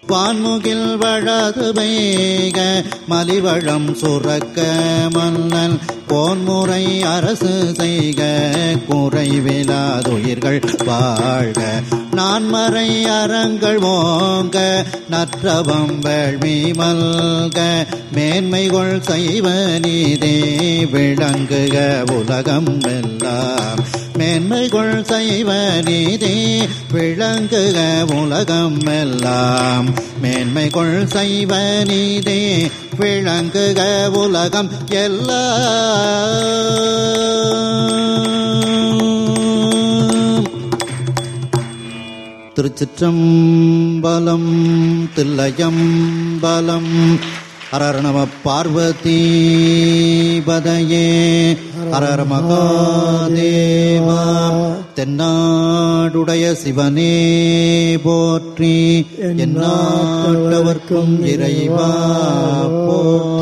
வான்முகில் வழது பெய்க மலிவழம் சுரக்க மன்னன் போன்முறை அரசு செய்க குறைவிலாதுயிர்கள் வாழ்க நான்மறை அறங்கள் ஓங்க நற்றவம் வேள்வி மல்க மேன்மைகள் செய்வ நீதே விளங்குக உலகம் எல்லாம் மேன்மைகள் செய்வ நீதே விளங்குக உலகம் எல்லாம் மேன்மைகள் செய்வ நீதே விளங்குக உலகம் எல்லாம் திருச்சிற்றம்பலம் தில்லையம்பலம் அரர்ணவ பார்வதி பதையே அரர் மகாதேவா தென்னாடுடைய சிவனே போற்றி எந்நாட்டவர்க்கும் இறைவா போற்றி